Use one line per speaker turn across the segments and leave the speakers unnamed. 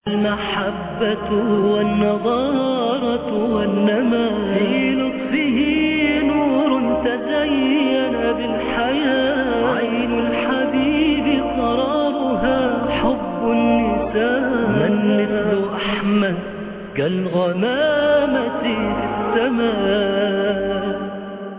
المحبة والنضارة والنماء في لطفه نور تزين بالحياة عين الحبيب قرارها حب النساء من مثل أحمد كالغمامة في السماء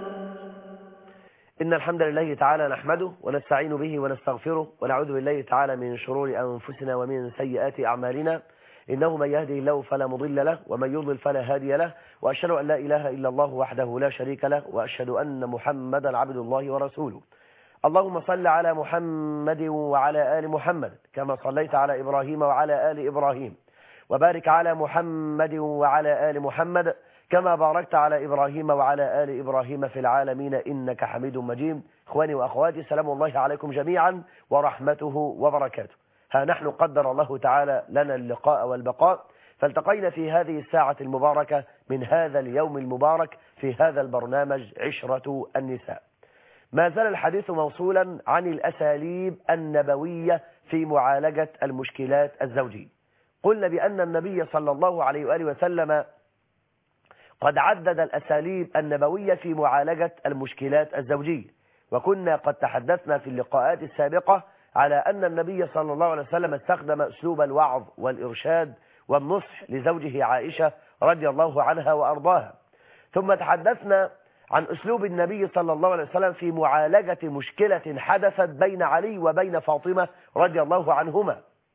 إن الحمد لله تعالى نحمده ونستعين به ونستغفره ونعوذ بالله تعالى من شرور أنفسنا ومن سيئات أعمالنا إنه من يهده الله فلا مضل له ومن يضلل فلا هادي له وأشهد أن لا إله إلا الله وحده لا شريك له وأشهد أن محمدا عبد الله ورسوله اللهم صل على محمد وعلى آل محمد كما صليت على إبراهيم وعلى آل إبراهيم وبارك على محمد وعلى آل محمد كما باركت على إبراهيم وعلى آل إبراهيم في العالمين إنك حميد مجيد إخواني وأخواتي سلام الله عليكم جميعا ورحمته وبركاته ها نحن قدر الله تعالى لنا اللقاء والبقاء فالتقينا في هذه الساعة المباركة من هذا اليوم المبارك في هذا البرنامج عشرة النساء ما زال الحديث موصولا عن الأساليب النبوية في معالجة المشكلات الزوجية قلنا بأن النبي صلى الله عليه وآله وسلم قد عدد الأساليب النبوية في معالجة المشكلات الزوجية وكنا قد تحدثنا في اللقاءات السابقة على أن النبي صلى الله عليه وسلم استخدم أسلوب الوعظ والإرشاد والنصح لزوجه عائشة رضي الله عنها وأرضاها ثم تحدثنا عن أسلوب النبي صلى الله عليه وسلم في معالجة مشكلة حدثت بين علي وبين فاطمة رضي الله عنهما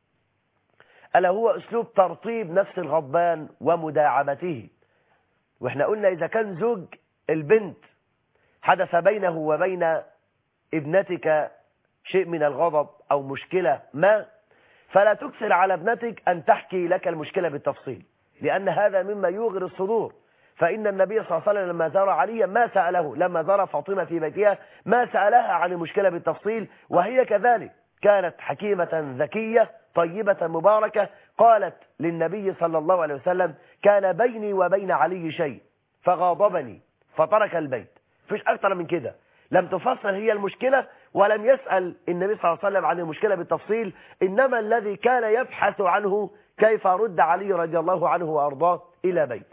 ألا هو أسلوب ترطيب نفس الغضبان ومداعبته واحنا قلنا إذا كان زوج البنت حدث بينه وبين ابنتك شيء من الغضب أو مشكلة ما فلا تكثر على ابنتك أن تحكي لك المشكلة بالتفصيل لأن هذا مما يوغر الصدور فإن النبي صلى الله عليه وسلم لما زار عليا ما سأله لما زار فاطمة في بيتها ما سألها عن المشكلة بالتفصيل وهي كذلك كانت حكيمة ذكية طيبة مباركة قالت للنبي صلى الله عليه وسلم كان بيني وبين علي شيء فغاضبني فترك البيت فيش أكتر من كده لم تفصل هي المشكلة ولم يسأل النبي صلى الله عليه وسلم عن المشكلة بالتفصيل إنما الذي كان يبحث عنه كيف رد علي رضي الله عنه وأرضاه إلى بيت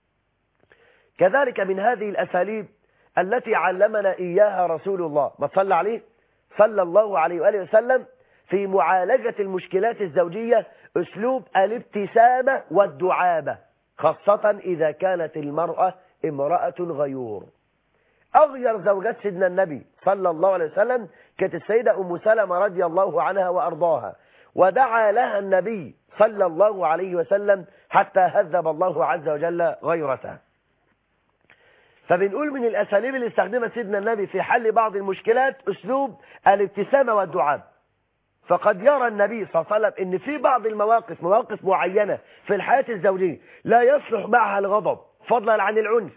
كذلك من هذه الأساليب التي علمنا إياها رسول الله ما صلى عليه صلى الله عليه وآله وسلم في معالجة المشكلات الزوجية أسلوب الابتسامة والدعابة خاصة إذا كانت المرأة امرأة غيور أغير زوجات سيدنا النبي صلى الله عليه وسلم كانت السيدة أم سلمة رضي الله عنها وأرضاها ودعا لها النبي صلى الله عليه وسلم حتى هذب الله عز وجل غيرتها فبنقول من الأساليب اللي استخدمها سيدنا النبي في حل بعض المشكلات أسلوب الابتسامة والدعاء فقد يرى النبي صلى الله عليه وسلم ان في بعض المواقف مواقف معينة في الحياة الزوجية لا يصلح معها الغضب فضلا عن العنف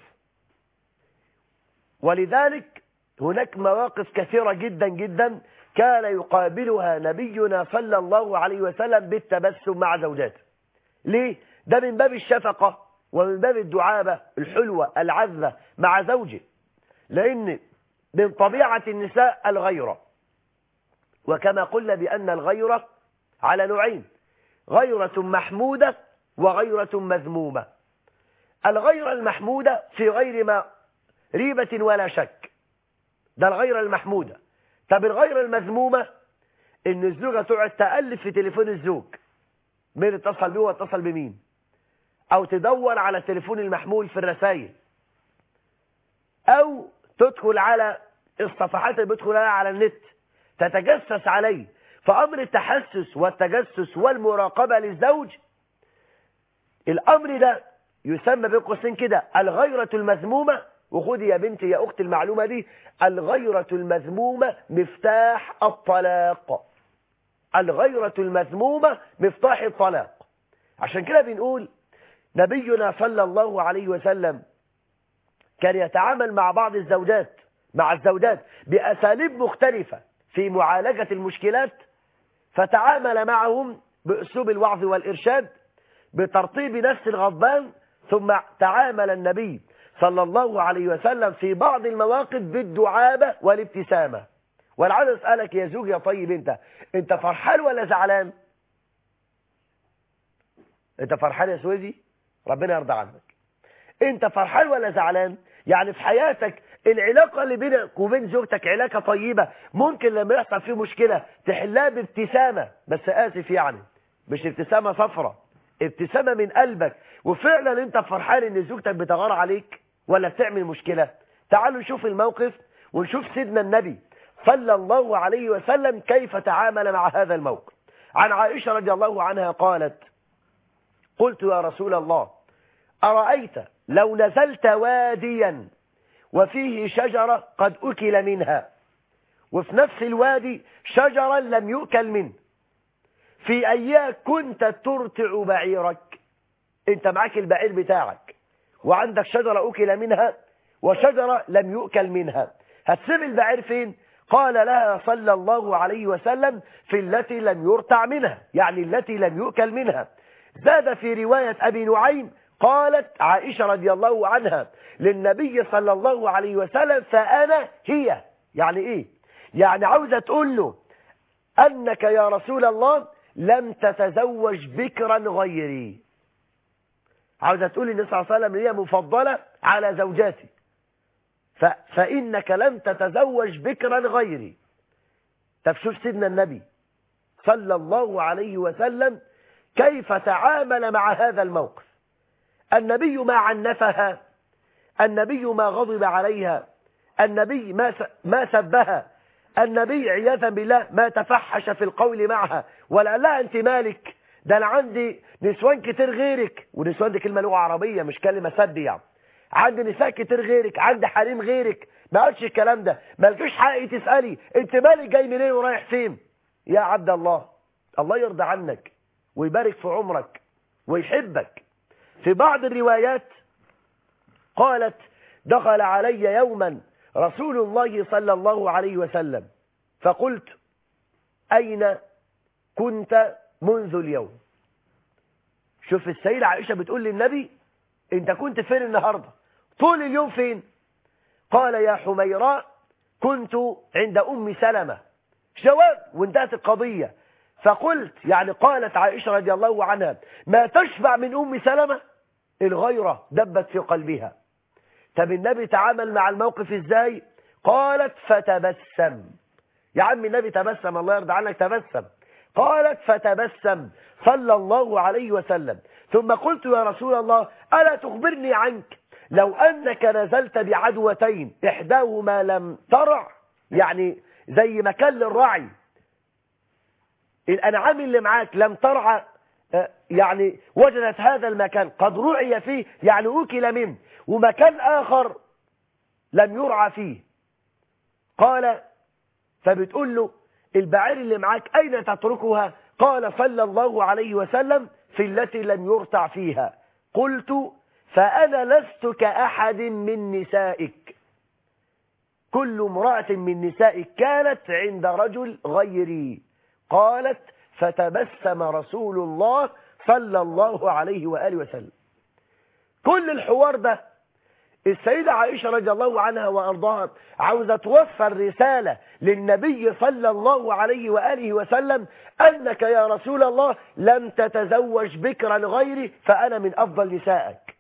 ولذلك هناك مواقف كثيرة جدا جدا كان يقابلها نبينا صلى الله عليه وسلم بالتبسم مع زوجاته ليه؟ ده من باب الشفقة ومن باب الدعابة الحلوة العذبة مع زوجه لأن من طبيعة النساء الغيرة وكما قلنا بأن الغيرة على نوعين غيرة محمودة وغيرة مذمومة الغيرة المحمودة في غير ما ريبة ولا شك ده الغيرة المحمودة طب الغيرة المذمومة ان الزوجة تقعد تألف في تليفون الزوج مين اتصل بيه واتصل بمين او تدور على التليفون المحمول في الرسائل او تدخل على الصفحات اللي بيدخل على النت تتجسس عليه فأمر التحسس والتجسس والمراقبة للزوج الأمر ده يسمى بين قوسين كده الغيرة المذمومة وخدي يا بنتي يا أختي المعلومة دي الغيرة المذمومة مفتاح الطلاق الغيرة المذمومة مفتاح الطلاق عشان كده بنقول نبينا صلى الله عليه وسلم كان يتعامل مع بعض الزوجات مع الزوجات بأساليب مختلفة في معالجة المشكلات فتعامل معهم بأسلوب الوعظ والإرشاد بترطيب نفس الغضبان ثم تعامل النبي صلى الله عليه وسلم في بعض المواقف بالدعابة والابتسامة وانا عايز اسالك يا زوج يا طيب انت انت فرحان ولا زعلان انت فرحان يا سويدي ربنا يرضى عنك انت فرحان ولا زعلان يعني في حياتك العلاقة اللي بينك وبين زوجتك علاقة طيبة ممكن لما يحصل فيه مشكلة تحلها بابتسامة بس آسف يعني مش ابتسامة صفرة ابتسامة من قلبك وفعلا انت فرحان ان زوجتك بتغار عليك ولا بتعمل مشكلة تعالوا نشوف الموقف ونشوف سيدنا النبي صلى الله عليه وسلم كيف تعامل مع هذا الموقف عن عائشة رضي الله عنها قالت قلت يا رسول الله أرأيت لو نزلت واديا وفيه شجرة قد أكل منها وفي نفس الوادي شجرا لم يؤكل منه في أيها كنت ترتع بعيرك انت معاك البعير بتاعك وعندك شجرة أكل منها وشجرة لم يؤكل منها هتسيب البعير فين قال لها صلى الله عليه وسلم في التي لم يرتع منها يعني التي لم يؤكل منها زاد في رواية أبي نعيم قالت عائشة رضي الله عنها للنبي صلى الله عليه وسلم فأنا هي يعني إيه يعني عاوزة تقول له أنك يا رسول الله لم تتزوج بكرا غيري عاوزة تقول النبي صلى الله عليه وسلم هي مفضلة على زوجاتي ف... فإنك لم تتزوج بكرا غيري طب شوف سيدنا النبي صلى الله عليه وسلم كيف تعامل مع هذا الموقف النبي ما عنفها النبي ما غضب عليها النبي ما ما سبها النبي عياذا بالله ما تفحش في القول معها ولا لا انت مالك ده انا عندي نسوان كتير غيرك ونسوان دي كلمه لغه عربيه مش كلمه سب يعني عندي نساء كتير غيرك عندي حريم غيرك ما قالش الكلام ده مالكيش حق تسالي انت مالك جاي منين ورايح فين يا عبد الله الله يرضى عنك ويبارك في عمرك ويحبك في بعض الروايات قالت دخل علي يوما رسول الله صلى الله عليه وسلم فقلت أين كنت منذ اليوم شوف السيدة عائشة بتقول للنبي انت كنت فين النهاردة طول اليوم فين قال يا حميراء كنت عند أم سلمة جواب وانتهت القضية فقلت يعني قالت عائشة رضي الله عنها ما تشبع من أم سلمة الغيرة دبت في قلبها طب النبي تعامل مع الموقف ازاي قالت فتبسم يا عم النبي تبسم الله يرضى عنك تبسم قالت فتبسم صلى الله عليه وسلم ثم قلت يا رسول الله ألا تخبرني عنك لو أنك نزلت بعدوتين إحداهما لم ترع يعني زي مكان للرعي الأنعام اللي معاك لم ترعى يعني وجدت هذا المكان قد رعي فيه يعني أكل منه ومكان آخر لم يرعى فيه قال فبتقول له البعير اللي معاك أين تتركها قال صلى الله عليه وسلم في التي لم يرتع فيها قلت فأنا لست كأحد من نسائك كل امرأة من نسائك كانت عند رجل غيري قالت فتبسم رسول الله صلى الله عليه وآله وسلم كل الحوار ده السيدة عائشة رضي الله عنها وأرضاها عاوزة توصل رسالة للنبي صلى الله عليه وآله وسلم أنك يا رسول الله لم تتزوج بكرا غيري فأنا من أفضل نسائك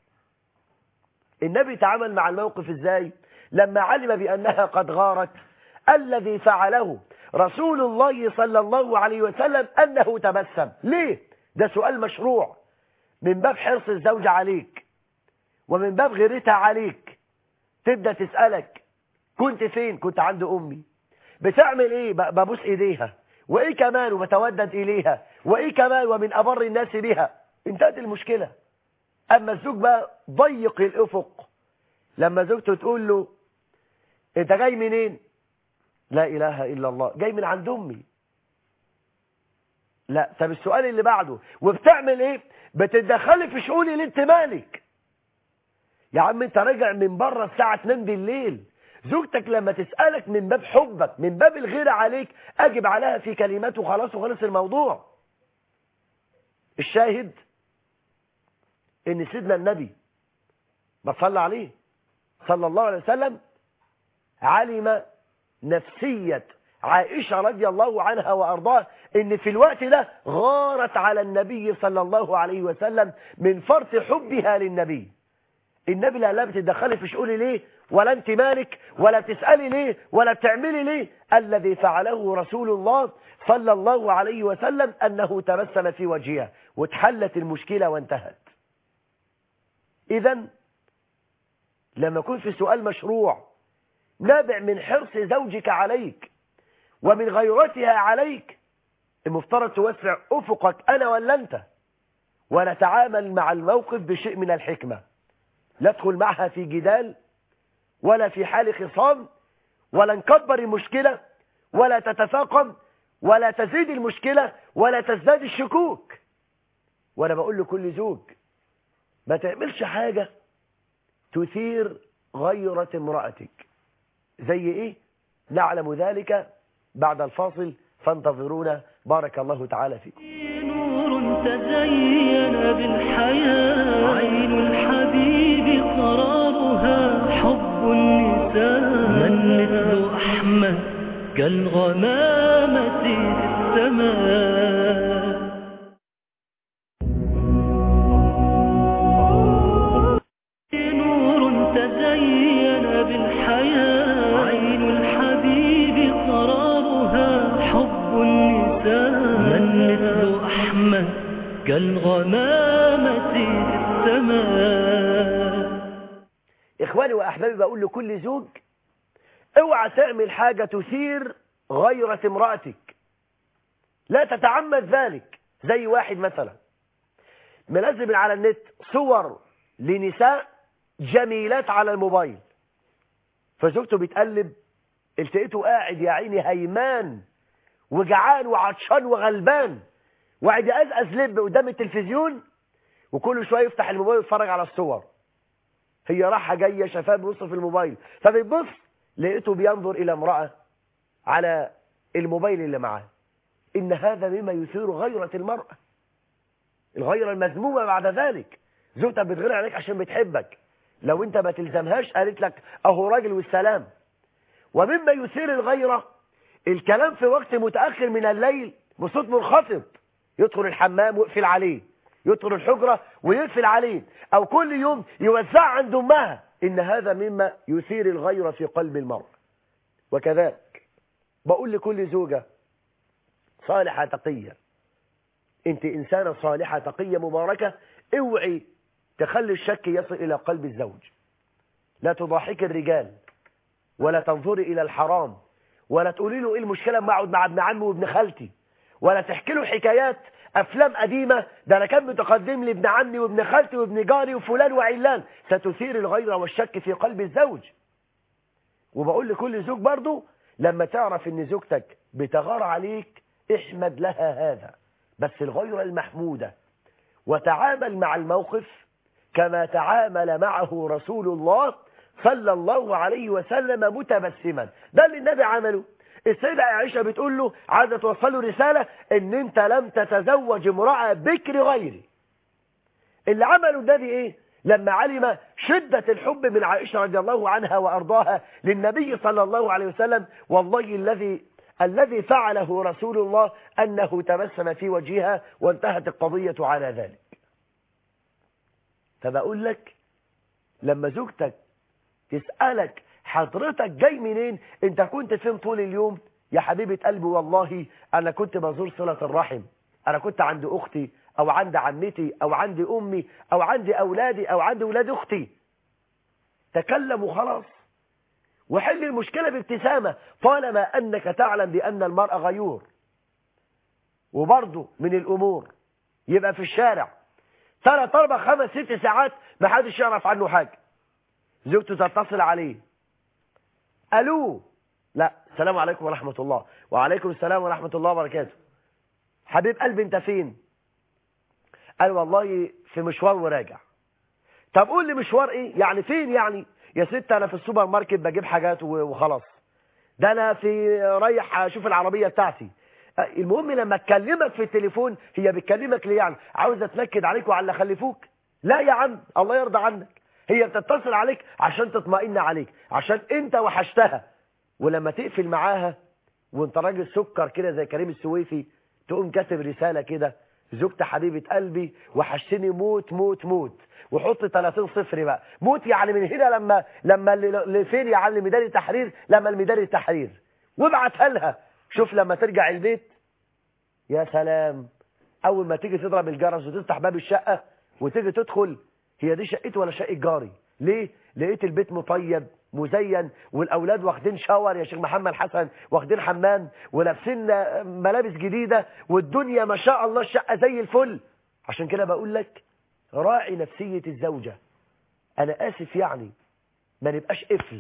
النبي تعامل مع الموقف ازاي لما علم بأنها قد غارت الذي فعله رسول الله صلى الله عليه وسلم أنه تبسم ليه ده سؤال مشروع من باب حرص الزوج عليك ومن باب غيرتها عليك تبدأ تسألك كنت فين كنت عند أمي بتعمل ايه ببوس ايديها وايه كمان وبتودد اليها وايه كمان ومن ابر الناس بها انتهت المشكلة اما الزوج بقى ضيق الافق لما زوجته تقول له انت جاي منين لا اله الا الله جاي من عند امي لا طب السؤال اللي بعده وبتعمل ايه بتتدخلي في شؤوني اللي انت مالك يا عم انت راجع من بره الساعه 2 بالليل زوجتك لما تسألك من باب حبك من باب الغيرة عليك أجب عليها في كلمات وخلاص وخلص الموضوع الشاهد ان سيدنا النبي بصلى عليه صلى الله عليه وسلم علم نفسية عائشة رضي الله عنها وأرضاها ان في الوقت ده غارت على النبي صلى الله عليه وسلم من فرط حبها للنبي النبي لا لا بتدخلي في شؤوني ليه ولا انت مالك ولا بتسألي ليه ولا بتعملي ليه الذي فعله رسول الله صلى الله عليه وسلم أنه تبسم في وجهها واتحلت المشكلة وانتهت إذا لما يكون في سؤال مشروع نابع من حرص زوجك عليك ومن غيرتها عليك المفترض توسع أفقك أنا ولا أنت ونتعامل مع الموقف بشيء من الحكمة لا ادخل معها في جدال ولا في حال خصام ولا نكبر المشكلة ولا تتفاقم ولا تزيد المشكلة ولا تزداد الشكوك وانا بقول لكل زوج ما تعملش حاجة تثير غيرة امرأتك زي ايه نعلم ذلك بعد الفاصل فانتظرونا بارك الله تعالى فيكم
نور تزين بالحياة عين الحبيب قرارها حب النساء من مثل أحمد كالغمامة في السماء نور تزين بالحياة عين الحبيب قرارها حب النساء من مثل أحمد كالغمامة في السماء
إخواني وأحبابي بقول لكل زوج اوعى تعمل حاجة تثير غيرة امرأتك لا تتعمد ذلك زي واحد مثلا منزل على النت صور لنساء جميلات على الموبايل فزوجته بتقلب التقيته قاعد يا عيني هيمان وجعان وعطشان وغلبان وقاعد يقزقز لب قدام التلفزيون وكل شويه يفتح الموبايل ويتفرج على الصور هي راحه جايه شافاه بيبص في الموبايل فبيبص لقيته بينظر الى امراه على الموبايل اللي معاه ان هذا مما يثير غيره المراه الغيره المذمومه بعد ذلك زوجتك بتغير عليك عشان بتحبك لو انت ما تلزمهاش قالت لك اهو راجل والسلام ومما يثير الغيره الكلام في وقت متاخر من الليل بصوت منخفض يدخل الحمام ويقفل عليه يدخل الحجرة ويقفل عليه أو كل يوم يوزع عند أمها إن هذا مما يثير الغيرة في قلب المرء وكذلك بقول لكل زوجة صالحة تقية انت إنسانة صالحة تقية مباركة اوعي تخلي الشك يصل إلى قلب الزوج لا تضاحك الرجال ولا تنظري إلى الحرام ولا تقولي له إيه المشكلة ما اقعد مع ابن عمي وابن خالتي ولا تحكي له حكايات افلام قديمة ده انا كان متقدم لي ابن عمي وابن خالتي وابن جاري وفلان وعلان ستثير الغيرة والشك في قلب الزوج وبقول لكل زوج برضو لما تعرف ان زوجتك بتغار عليك احمد لها هذا بس الغيرة المحمودة وتعامل مع الموقف كما تعامل معه رسول الله صلى الله عليه وسلم متبسما ده اللي النبي عمله السيدة عائشة بتقول له عايزة توصل له رسالة ان انت لم تتزوج امرأة بكر غيري اللي عمله النبي ايه لما علم شدة الحب من عائشة رضي الله عنها وارضاها للنبي صلى الله عليه وسلم والله الذي الذي فعله رسول الله انه تبسم في وجهها وانتهت القضية على ذلك فبقول لك لما زوجتك تسألك حضرتك جاي منين انت كنت فين طول اليوم يا حبيبة قلبي والله انا كنت بزور صلة الرحم انا كنت عند اختي او عند عمتي او عند امي او عند اولادي او عند اولاد اختي تكلم وخلاص وحل المشكلة بابتسامة طالما انك تعلم بان المرأة غيور وبرضه من الامور يبقى في الشارع ثلاث اربع خمس ست ساعات ما حدش يعرف عنه حاجة زوجته تتصل عليه الو لا السلام عليكم ورحمة الله وعليكم السلام ورحمة الله وبركاته حبيب قلبي انت فين قال والله في مشوار وراجع طب قول لي مشوار ايه يعني فين يعني يا ست انا في السوبر ماركت بجيب حاجات وخلاص ده انا في رايح اشوف العربية بتاعتي المهم لما تكلمك في التليفون هي بتكلمك ليه يعني عاوزه تنكد عليك وعلى اللي خلفوك لا يا عم الله يرضى عنك هي بتتصل عليك عشان تطمئن عليك عشان انت وحشتها ولما تقفل معاها وانت راجل سكر كده زي كريم السويفي تقوم كاتب رسالة كده زوجة حبيبة قلبي وحشتني موت موت موت وحط 30 صفر بقى موت يعني من هنا لما لما ل- لفين يا عم ميدان التحرير لما الميدان التحرير وابعتها لها شوف لما ترجع البيت يا سلام اول ما تيجي تضرب الجرس وتفتح باب الشقة وتيجي تدخل هي دي شقتي ولا شقة جاري ليه لقيت البيت مطيب مزين والاولاد واخدين شاور يا شيخ محمد حسن واخدين حمام ولابسين ملابس جديدة والدنيا ما شاء الله الشقة زي الفل عشان كده بقول لك راعي نفسية الزوجة انا اسف يعني ما نبقاش قفل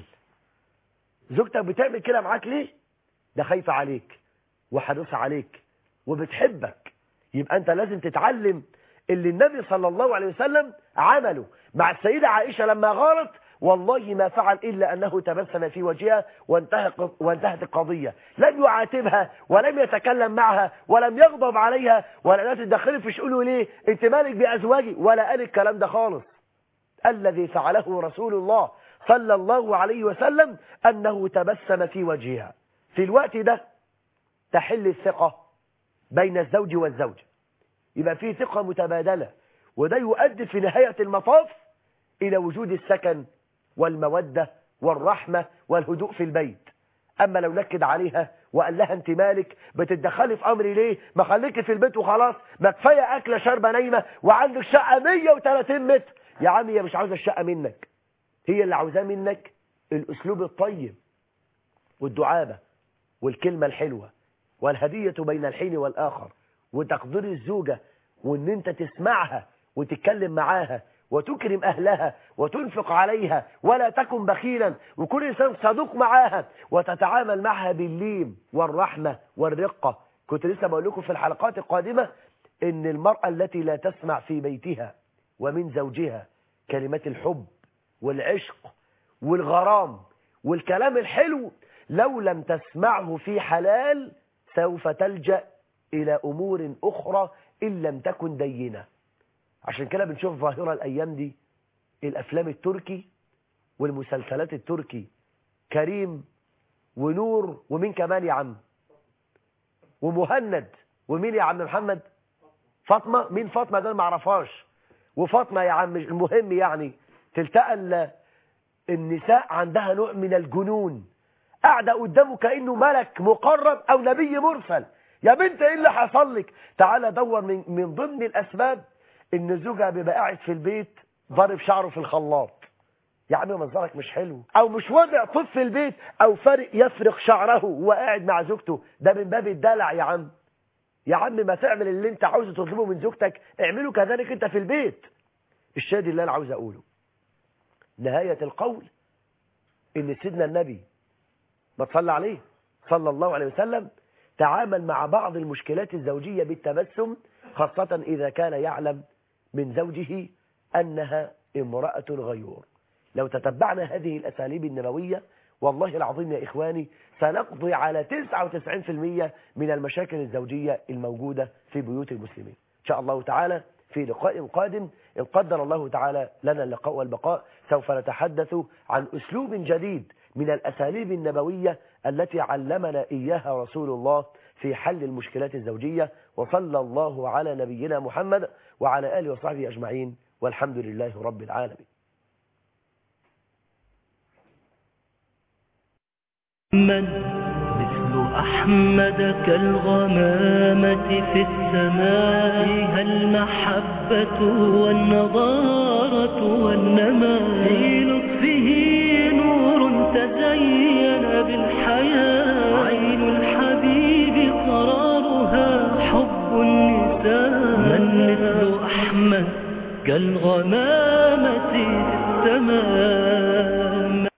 زوجتك بتعمل كده معاك ليه ده خايفة عليك وحريصة عليك وبتحبك يبقى انت لازم تتعلم اللي النبي صلى الله عليه وسلم عمله مع السيدة عائشة لما غارت والله ما فعل إلا أنه تبسم في وجهها وانتهت, وانتهت القضية لم يعاتبها ولم يتكلم معها ولم يغضب عليها ولا لا تدخلي في شؤونه ليه انت مالك بأزواجي ولا قال الكلام ده خالص الذي فعله رسول الله صلى الله عليه وسلم أنه تبسم في وجهها في الوقت ده تحل الثقة بين الزوج والزوجة يبقى في ثقة متبادلة وده يؤدي في نهاية المطاف إلى وجود السكن والمودة والرحمة والهدوء في البيت أما لو نكد عليها وقال لها أنت مالك بتتدخلي في أمري ليه ما خليكي في البيت وخلاص ما كفاية أكلة شاربة نايمة وعندك شقة 130 متر يا عم هي مش عاوزة الشقة منك هي اللي عاوزاه منك الأسلوب الطيب والدعابة والكلمة الحلوة والهدية بين الحين والآخر وتقدير الزوجة وان انت تسمعها وتتكلم معاها وتكرم أهلها وتنفق عليها ولا تكن بخيلا وكل إنسان صدوق معاها وتتعامل معها باللين والرحمة والرقة كنت لسه بقول لكم في الحلقات القادمة ان المرأة التي لا تسمع في بيتها ومن زوجها كلمات الحب والعشق والغرام والكلام الحلو لو لم تسمعه في حلال سوف تلجأ إلى أمور أخرى إن لم تكن دينة عشان كده بنشوف ظاهرة الأيام دي الأفلام التركي والمسلسلات التركي كريم ونور ومين كمان يا عم ومهند ومين يا عم محمد فاطمة مين فاطمة ده ما اعرفهاش وفاطمة يا عم المهم يعني تلتقى ال- النساء عندها نوع من الجنون قاعدة قدامه كأنه ملك مقرب أو نبي مرسل يا بنت ايه اللي حصل لك تعالى دور من, من ضمن الأسباب ان زوجها بيبقى قاعد في البيت ضارب شعره في الخلاط يا عم منظرك مش حلو او مش وضع طف في البيت او فارق يفرق شعره وهو قاعد مع زوجته ده من باب الدلع يا عم يا عم ما تعمل اللي انت عاوزه تطلبه من زوجتك اعمله كذلك انت في البيت الشاهد اللي انا عاوز اقوله نهاية القول ان سيدنا النبي ما تصلى عليه صلى الله عليه وسلم تعامل مع بعض المشكلات الزوجية بالتبسم خاصة إذا كان يعلم من زوجه أنها امرأة غيور لو تتبعنا هذه الأساليب النبوية والله العظيم يا إخواني سنقضي على 99% من المشاكل الزوجية الموجودة في بيوت المسلمين إن شاء الله تعالى في لقاء قادم إن قدر الله تعالى لنا اللقاء والبقاء سوف نتحدث عن أسلوب جديد من الأساليب النبوية التي علمنا إياها رسول الله في حل المشكلات الزوجية وصلى الله على نبينا محمد وعلى آله وصحبه أجمعين والحمد لله رب العالمين
من مثل أحمد كالغمامة في السماء فيها المحبة والنضارة والنماء في لطفه نور تزين بالحياة عين الحبيب قرارها حب النساء من مثل أحمد كالغمامة في السماء